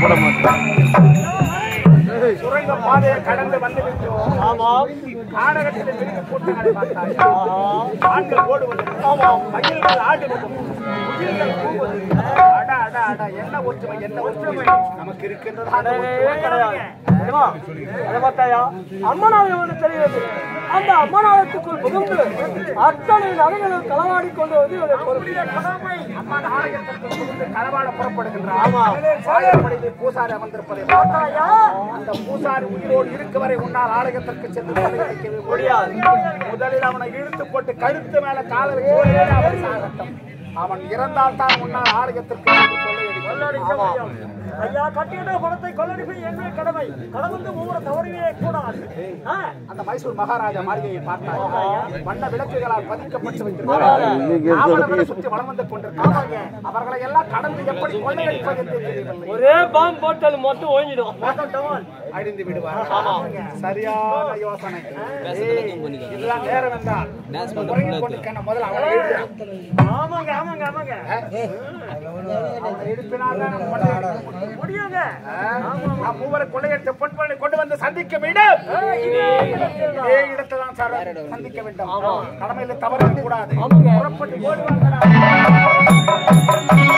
பயப்பட மாட்டேன் சுரங்க பாதையை கடந்து வந்து விட்டோம் ஆமாம் காடகத்தில் விரிந்து கூட்டங்களை பார்த்தாயா ஆண்கள் ஓடுவது ஆமாம் மயில்கள் ஆடுவது குயில்கள் கூவது அட அட அட என்ன ஒற்றுமை என்ன ஒற்றுமை நமக்கு இருக்கின்றது அந்த கிடையவே ஒற்றுமை. கிடையாது. தெரியுமா? அதை பார்த்தாயா? அம்மனாலயம் ஒன்று தெரிகிறது அந்த அம்மனாலயத்துக்குள் புகுந்து அத்தனை நகைகளும் களவாடி கொண்டு வந்து இவருடைய பொறுப்பு அம்மா ஆலயத்திற்கு புகுந்து களவாட புறப்படுகின்றார் ஆமா. வாழைப்படியில் பூசாரி அமர்ந்திருப்பதை பார்த்தாயா அந்த பூசாரி உயிரோடு இருக்க வரை உன்னால் ஆலயத்திற்கு சென்று கொள்ளையடிக்கவே முடியாது முதலில் அவனை இழுத்து போட்டு கழுத்து மேல கால வச்சு அவன் சாகட்டும் அவன் இறந்தால் தான் உன்னால் ஆலயத்திற்கு சென்று கொள்ளையடிக்க முடியும். ஐயா கட்டியிட பணத்தை கொள்ளடிப்பது என்னுடைய கடமை கடவுள் ஒவ்வொரு தவறியே கூடாது ஆ, அந்த மைசூர் மகாராஜா மாளிகையை பார்த்தார் வண்ண விளக்குகளால் பதிக்கப்பட்டு வைத்திருக்கிறார் ஆவணங்களை சுற்றி வளம் வந்து கொண்டிருக்கிறாங்க அவர்களை எல்லாம் கடந்து எப்படி கொள்ளையடிப்பது என்று தெரியவில்லை ஒரே பாம்பு போட்டால் மொத்தம் ஓய்ஞ்சிடும் அழிந்து விடுவார் சரியான யோசனை ஏய், இதெல்லாம் நேரம் என்றால் உறங்கிக் கொண்டிருக்கிற முதல்ல அவனை எழுப்பு. ஆமாங்க ஆமாங்க ஆமாங்க அவனை எழுப்பினால் தான் நம்ம கொள்ளையடிக்க முடியும். முடியுங்க நாம் மூவரை கொள்ளையடித்த பொன்பொருளை கொண்டு வந்து சந்திக்க வேண்டும் இதே இடத்துல தான் சார் சந்திக்க வேண்டும் கடமையில தவறு கூடாது புறப்பட்டு ஓடுவாங்க